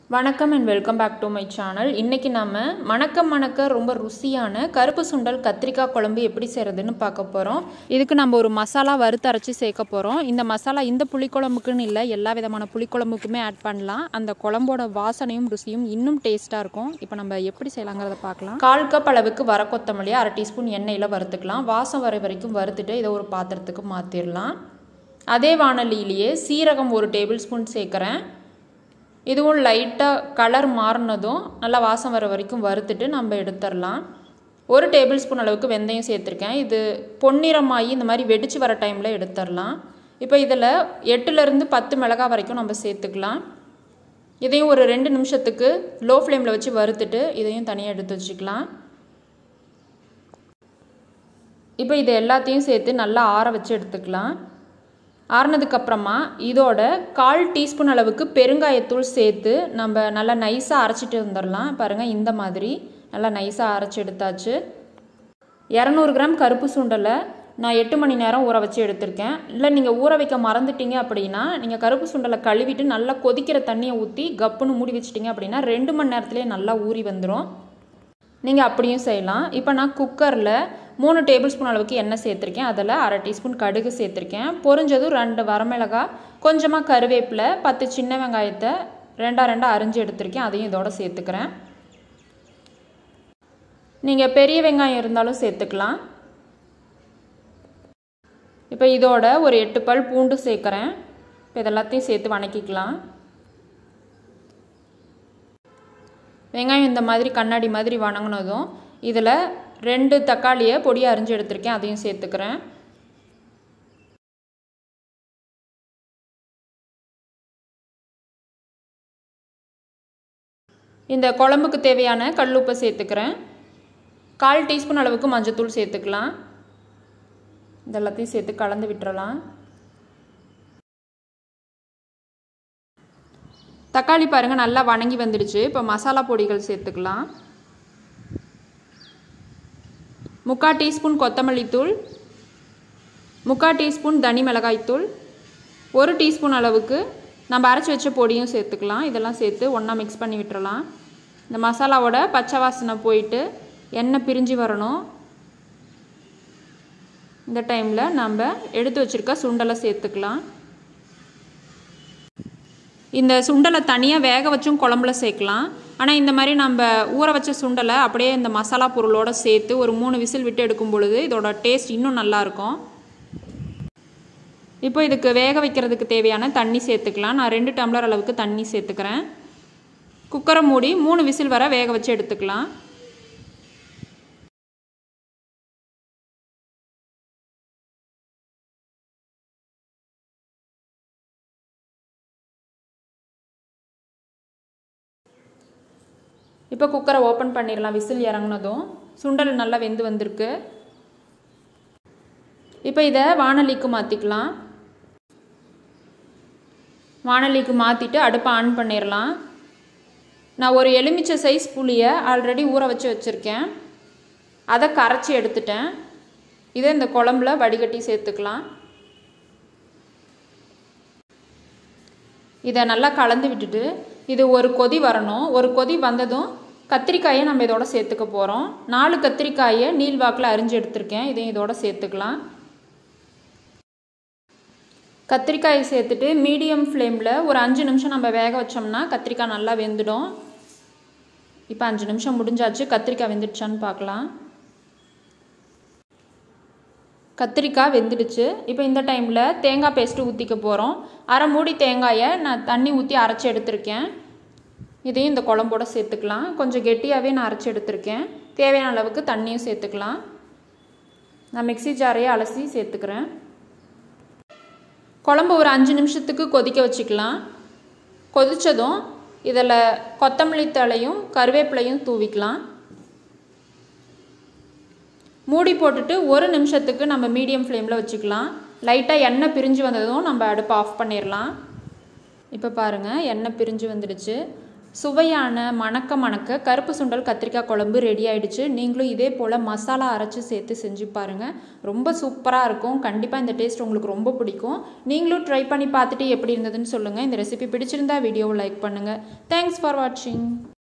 வணக்கம் and welcome back to my channel இன்றைக்கி நம்ம மணக்க மணக்க ரொம்ப ருசியான கருப்பு சுண்டல் கத்திரிக்காய் குழம்பு எப்படி செய்கிறதுன்னு பார்க்க போகிறோம் இதுக்கு நம்ம ஒரு மசாலா வறுத்து அரைச்சி சேர்க்க போகிறோம் இந்த மசாலா இந்த புளிக்குழம்புக்குன்னு இல்லை எல்லா விதமான புளிக்குழம்புக்குமே ஆட் பண்ணலாம் அந்த குழம்போட வாசனையும் ருசியும் இன்னும் டேஸ்ட்டாக இருக்கும் இப்போ நம்ம எப்படி செய்யலாங்கிறத பார்க்கலாம் கால் கப் அளவுக்கு வர கொத்தமல்லி அரை டீஸ்பூன் எண்ணெயில் வறுத்துக்கலாம் வாசம் வர வரைக்கும் வறுத்துட்டு இதை ஒரு பாத்திரத்துக்கு மாற்றிடலாம் அதே வானலியிலேயே சீரகம் ஒரு டேபிள் ஸ்பூன் சேர்க்குறேன் இதுவும் லைட்டாக கலர் மாறினதும் நல்லா வாசம் வர வரைக்கும் வறுத்துட்டு நம்ம எடுத்துடலாம் ஒரு டேபிள் ஸ்பூன் அளவுக்கு வெந்தயம் சேர்த்துருக்கேன் இது பொன்னிறமாகி இந்த மாதிரி வெடிச்சு வர டைமில் எடுத்துடலாம் இப்போ இதில் எட்டுலேருந்து பத்து மிளகாய் வரைக்கும் நம்ம சேர்த்துக்கலாம் இதையும் ஒரு ரெண்டு நிமிஷத்துக்கு லோ ஃப்ளேமில் வச்சு வறுத்துட்டு இதையும் தனியாக எடுத்து வச்சுக்கலாம் இப்போ இது எல்லாத்தையும் சேர்த்து நல்லா ஆற வச்சு எடுத்துக்கலாம் ஆறுனதுக்கப்புறமா இதோட கால் டீஸ்பூன் அளவுக்கு பெருங்காயத்தூள் சேர்த்து நம்ம நல்லா நைஸாக அரைச்சிட்டு வந்துடலாம் பாருங்கள் இந்த மாதிரி நல்லா நைஸாக அரைச்சி எடுத்தாச்சு இரநூறு கிராம் கருப்பு சுண்டலை நான் எட்டு மணி நேரம் ஊற வச்சு எடுத்திருக்கேன் இல்லை நீங்கள் ஊற வைக்க மறந்துட்டீங்க அப்படின்னா நீங்கள் கருப்பு சுண்டலை கழுவிட்டு நல்லா கொதிக்கிற தண்ணியை ஊற்றி கப்புன்னு மூடி வச்சிட்டிங்க அப்படின்னா ரெண்டு மணி நேரத்துலேயே நல்லா ஊறி வந்துடும் நீங்கள் அப்படியும் செய்யலாம் இப்போ நான் குக்கரில் மூணு டேபிள் ஸ்பூன் அளவுக்கு எண்ணெய் சேர்த்துருக்கேன் அதில் அரை டீஸ்பூன் கடுகு சேர்த்துருக்கேன் பொரிஞ்சதும் ரெண்டு வரமிளகாய் கொஞ்சமாக கருவேப்பிலை பத்து சின்ன வெங்காயத்தை ரெண்டா ரெண்டாக அரிஞ்சு எடுத்திருக்கேன் அதையும் இதோட சேர்த்துக்கிறேன் நீங்கள் பெரிய வெங்காயம் இருந்தாலும் சேர்த்துக்கலாம் இப்போ இதோட ஒரு எட்டு பல் பூண்டு சேர்க்குறேன் இப்போ இதெல்லாத்தையும் சேர்த்து வணக்கிக்கலாம் வெங்காயம் இந்த மாதிரி கண்ணாடி மாதிரி வணங்கினதும் இதில் ரெண்டு தக்காளியை பொடியாக அரிஞ்சு எடுத்திருக்கேன் அதையும் சேர்த்துக்கிறேன் இந்த குழம்புக்கு தேவையான கல்லுப்பை சேர்த்துக்கிறேன் கால் டீஸ்பூன் அளவுக்கு மஞ்சத்தூள் சேர்த்துக்கலாம் இதெல்லாத்தையும் சேர்த்து கலந்து விட்டுறலாம் தக்காளி பாருங்கள் நல்லா வணங்கி வந்துடுச்சு இப்போ மசாலா பொடிகள் சேர்த்துக்கலாம் முக்கால் டீஸ்பூன் கொத்தமல்லி தூள் முக்கால் டீஸ்பூன் தனி மிளகாய்த்தூள் ஒரு டீஸ்பூன் அளவுக்கு நம்ம அரைச்சி வச்ச பொடியும் சேர்த்துக்கலாம் இதெல்லாம் சேர்த்து ஒன்றா மிக்ஸ் பண்ணி விட்டுறலாம் இந்த மசாலாவோட பச்சை வாசனை போயிட்டு எண்ணெய் பிரிஞ்சு வரணும் இந்த டைமில் நம்ம எடுத்து வச்சுருக்க சுண்டலை சேர்த்துக்கலாம் இந்த சுண்டலை தனியாக வேக வச்சும் குழம்புல சேர்க்கலாம் ஆனால் இந்த மாதிரி நம்ம ஊற வச்ச சுண்டலை அப்படியே இந்த மசாலா பொருளோடு சேர்த்து ஒரு மூணு விசில் விட்டு எடுக்கும் பொழுது இதோட டேஸ்ட் இன்னும் நல்லாயிருக்கும் இப்போ இதுக்கு வேக வைக்கிறதுக்கு தேவையான தண்ணி சேர்த்துக்கலாம் நான் ரெண்டு டம்ளர் அளவுக்கு தண்ணி சேர்த்துக்கிறேன் குக்கரை மூடி மூணு விசில் வர வேக வச்சு எடுத்துக்கலாம் இப்போ குக்கரை ஓப்பன் பண்ணிடலாம் விசில் இறங்கினதும் சுண்டல் நல்லா வெந்து வந்திருக்கு இப்போ இதை வானலிக்கு மாற்றிக்கலாம் வானலிக்கு மாற்றிட்டு அடுப்பை ஆன் பண்ணிடலாம் நான் ஒரு எலுமிச்சை சைஸ் புளியை ஆல்ரெடி ஊற வச்சு வச்சுருக்கேன் அதை கரைச்சி எடுத்துட்டேன் இதை இந்த குழம்புல வடிகட்டி சேர்த்துக்கலாம் இதை நல்லா கலந்து விட்டுட்டு இது ஒரு கொதி வரணும் ஒரு கொதி வந்ததும் கத்திரிக்காயை நம்ம இதோட சேர்த்துக்க போகிறோம் நாலு கத்திரிக்காயை நீள்வாக்கில் அரிஞ்சு எடுத்திருக்கேன் இதையும் இதோட சேர்த்துக்கலாம் கத்திரிக்காயை சேர்த்துட்டு மீடியம் ஃப்ளேமில் ஒரு அஞ்சு நிமிஷம் நம்ம வேக வச்சோம்னா கத்திரிக்காய் நல்லா வெந்துடும் இப்போ அஞ்சு நிமிஷம் முடிஞ்சாச்சு கத்திரிக்காய் வெந்துடுச்சான்னு பார்க்கலாம் கத்திரிக்காய் வெந்துடுச்சு இப்போ இந்த டைமில் தேங்காய் பேஸ்ட்டு ஊற்றிக்க போகிறோம் அரை மூடி தேங்காயை நான் தண்ணி ஊற்றி அரைச்சி எடுத்திருக்கேன் இதையும் இந்த குழம்போட சேர்த்துக்கலாம் கொஞ்சம் கெட்டியாகவே நான் அரைச்சி எடுத்திருக்கேன் தேவையான அளவுக்கு தண்ணியும் சேர்த்துக்கலாம் நான் மிக்சி ஜாரையே அலசி சேர்த்துக்கிறேன் குழம்பு ஒரு அஞ்சு நிமிஷத்துக்கு கொதிக்க வச்சுக்கலாம் கொதித்ததும் இதில் கொத்தமல்லி தழையும் கருவேப்பிலையும் தூவிக்கலாம் மூடி போட்டுட்டு ஒரு நிமிஷத்துக்கு நம்ம மீடியம் ஃப்ளேமில் வச்சுக்கலாம் லைட்டாக எண்ணெய் பிரிஞ்சு வந்ததும் நம்ம அடுப்பை ஆஃப் பண்ணிடலாம் இப்போ பாருங்கள் எண்ணெய் பிரிஞ்சு வந்துடுச்சு சுவையான மணக்க மணக்க கருப்பு சுண்டல் கத்திரிக்காய் குழம்பு ரெடி ஆயிடுச்சு நீங்களும் இதே போல் மசாலா அரைச்சி சேர்த்து செஞ்சு பாருங்கள் ரொம்ப சூப்பராக இருக்கும் கண்டிப்பாக இந்த டேஸ்ட் உங்களுக்கு ரொம்ப பிடிக்கும் நீங்களும் ட்ரை பண்ணி பார்த்துட்டு எப்படி இருந்ததுன்னு சொல்லுங்கள் இந்த ரெசிபி பிடிச்சிருந்தா வீடியோவை லைக் பண்ணுங்கள் தேங்க்ஸ் ஃபார் வாட்சிங்